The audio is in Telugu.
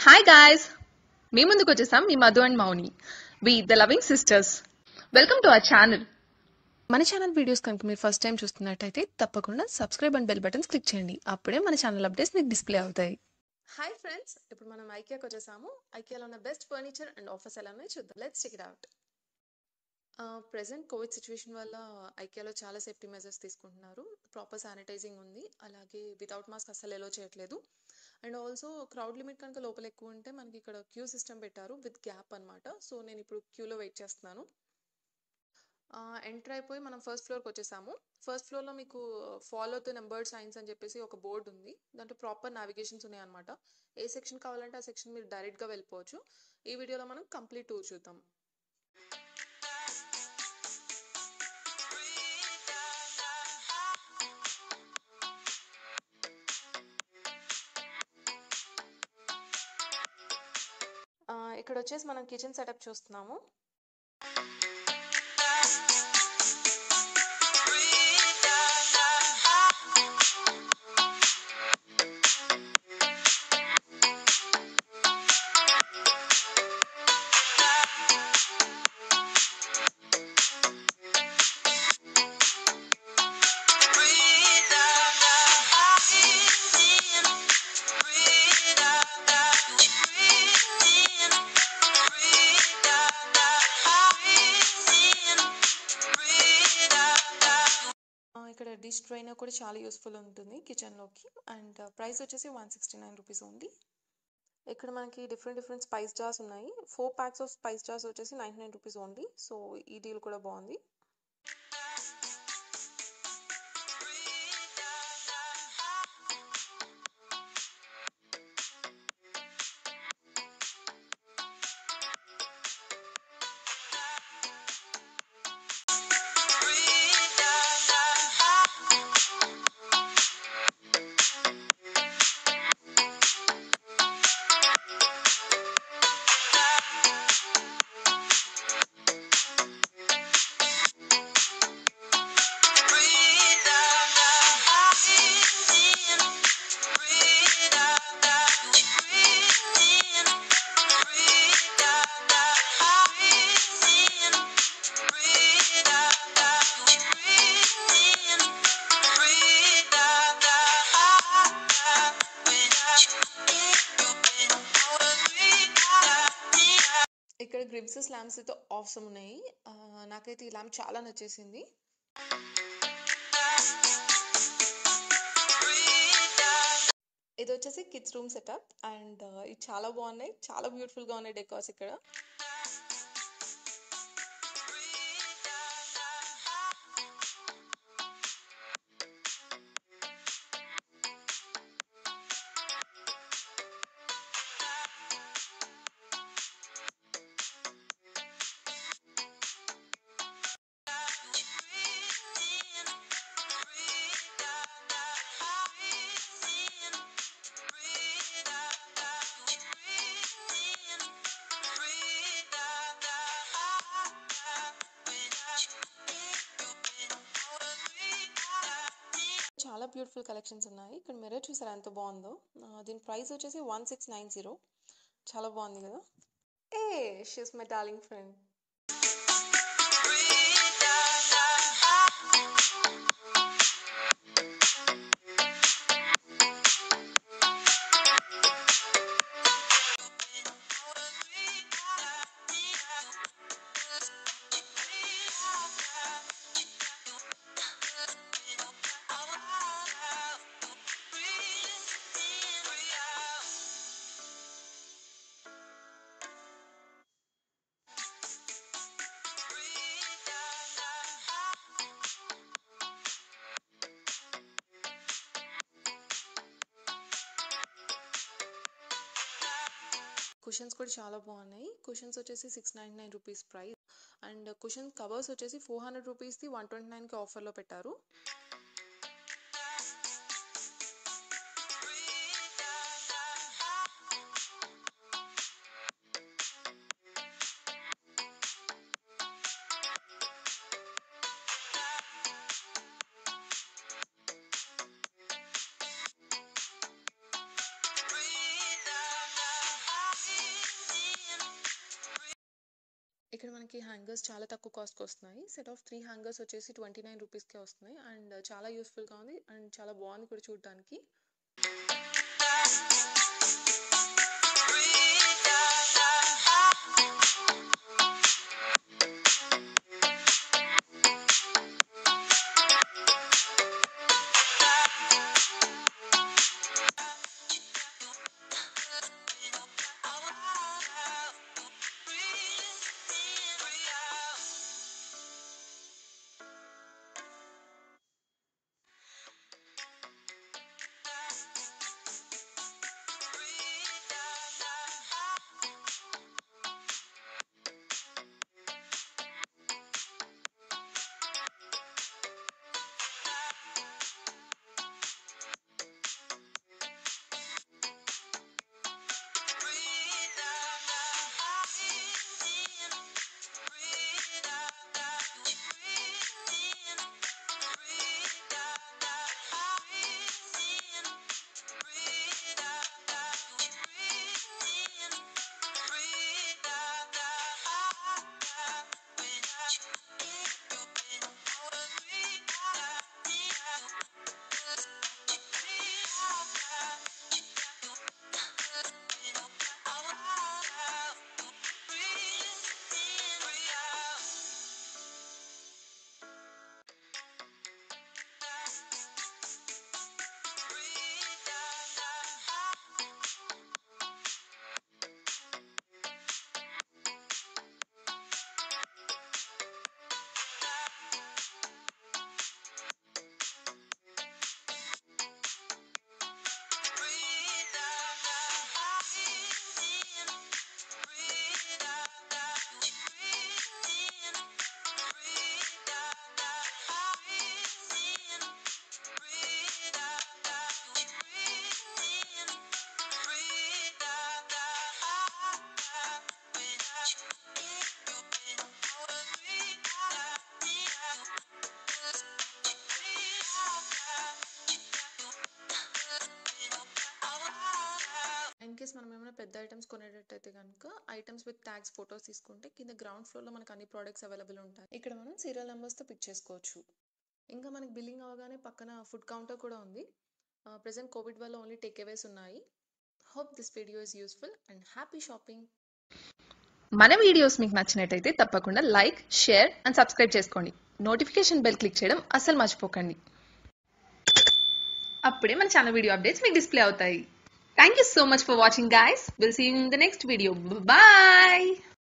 హాయ్ గాయ్స్ మీ ముందుకు వచ్చేసాం మీ Madhu and Mouni we the loving sisters welcome to our channel మన ఛానల్ వీడియోస్ కనుక మీరు ఫస్ట్ టైం చూస్తున్నట్టయితే తప్పకుండా subscribe and bell buttons click చేయండి అప్పుడే మన ఛానల్ అప్డేట్స్ మీకు డిస్ప్లే అవుతాయి హాయ్ ఫ్రెండ్స్ ఇప్పుడు మనం ఐకియాకి వచ్చేసాము ఐకియాలో ఉన్న బెస్ట్ ఫర్నిచర్ అండ్ ఆఫర్స్ ఎలా ఉన్నాయో చూద్దాం let's check it out present COVID situation వల్ల ఐకియాలో చాలా సేఫ్టీ మెజర్స్ తీసుకుంటున్నారు ప్రాపర్ శానిటైజింగ్ ఉంది అలాగే వితౌట్ మాస్క్ అస్సలు ఎలో చేయట్లేదు అండ్ ఆల్సో క్రౌడ్ లిమిట్ కనుక లోపల ఎక్కువ ఉంటే మనకి ఇక్కడ క్యూ సిస్టమ్ పెట్టారు విత్ గ్యాప్ అనమాట సో నేను ఇప్పుడు క్యూలో వెయిట్ చేస్తున్నాను ఎంటర్ అయిపోయి మనం ఫస్ట్ ఫ్లోర్కి వచ్చేసాము ఫస్ట్ ఫ్లోర్లో మీకు ఫాలో ద నెంబర్ సైన్స్ అని చెప్పేసి ఒక బోర్డు ఉంది దాంట్లో ప్రాపర్ నావిగేషన్స్ ఉన్నాయి అనమాట ఏ సెక్షన్ కావాలంటే ఆ సెక్షన్ మీరు డైరెక్ట్గా వెళ్ళిపోవచ్చు ఈ వీడియోలో మనం కంప్లీట్ టూర్ చూద్దాం ఆ, ఇక్కడ వచ్చేసి మనం కిచెన్ సెటప్ చూస్తున్నాము ఆ, ఇక్కడ డిష్ ట్రైనర్ కూడా చాలా యూస్ఫుల్ ఉంటుంది కిచెన్లోకి అండ్ ప్రైస్ వచ్చేసి వన్ సిక్స్టీ నైన్ రూపీస్ ఉంది ఇక్కడ మనకి డిఫరెంట్ డిఫరెంట్ స్పైస్ జార్స్ ఉన్నాయి four packs of spice jars వచ్చేసి ninety nine rupees only so ఈ డీల్ కూడా బాగుంది ఇక్కడ గ్రిప్స్ స్లామ్స్ అయితే ఆప్షన్ ఉన్నాయి ఆ, నాకైతే ఈ ల్యాంప్ చాలా నచ్చేసింది ఇది వచ్చేసి కిడ్స్ రూమ్ సెటప్ అండ్ ఇది చాలా బాగున్నాయి చాలా బ్యూటిఫుల్ గా ఉన్నాయి డెకార్స్ ఇక్కడ చాలా బ్యూటిఫుల్ కలెక్షన్స్ ఉన్నాయి ఇక్కడ మిర్రర్ చూసారా ఎంత బాగుందో ఆ, దీని ప్రైస్ వచ్చేసి వన్ సిక్స్ నైన్ జీరో చాలా బాగుంది కదా ఏ she's my darling friend cushions కూడా చాలా బాగున్నాయి కుషన్స్ వచ్చేసి six ninety nine rupees price and cushion covers వచ్చేసి ఫోర్ హండ్రెడ్ రూపీస్ది వన్ ట్వంటీ నైన్కి ఆఫర్లో పెట్టారు ఇక్కడ మనకి హ్యాంగర్స్ చాలా తక్కువ కాస్ట్కి వస్తున్నాయి సెట్ ఆఫ్ త్రీ హ్యాంగర్స్ వచ్చేసి ట్వంటీ నైన్ రూపీస్కే వస్తున్నాయి అండ్ చాలా యూస్ఫుల్గా ఉంది అండ్ చాలా బాగుంది కూడా చూడడానికి ఇన్ కేస్ మనం ఏమైనా పెద్ద ఐటమ్స్ కొనేటట్టయితే కనుక ఐటమ్స్ విత్ ట్యాగ్స్ ఫొటోస్ తీసుకుంటే కింద గ్రౌండ్ ఫ్లోర్లో మనకు అన్ని ప్రోడక్ట్స్ అవైలబుల్ ఉంటాయి ఇక్కడ మనం సీరియల్ నెంబర్స్తో పిక్ చేసుకోవచ్చు ఇంకా మనకి బిల్లింగ్ అవగానే పక్కన ఫుడ్ కౌంటర్ కూడా ఉంది ప్రజెంట్ కోవిడ్ వల్ల ఓన్లీ టేక్ అవేస్ ఉన్నాయి hope this video is useful and happy shopping మన వీడియోస్ మీకు నచ్చినట్టయితే తప్పకుండా లైక్ షేర్ అండ్ సబ్స్క్రైబ్ చేసుకోండి నోటిఫికేషన్ బెల్ క్లిక్ చేయడం అస్సలు మర్చిపోకండి అప్పుడే మన ఛానల్ వీడియో అప్డేట్స్ మీకు డిస్ప్లే అవుతాయి thank you so much for watching guys will see in the next video bye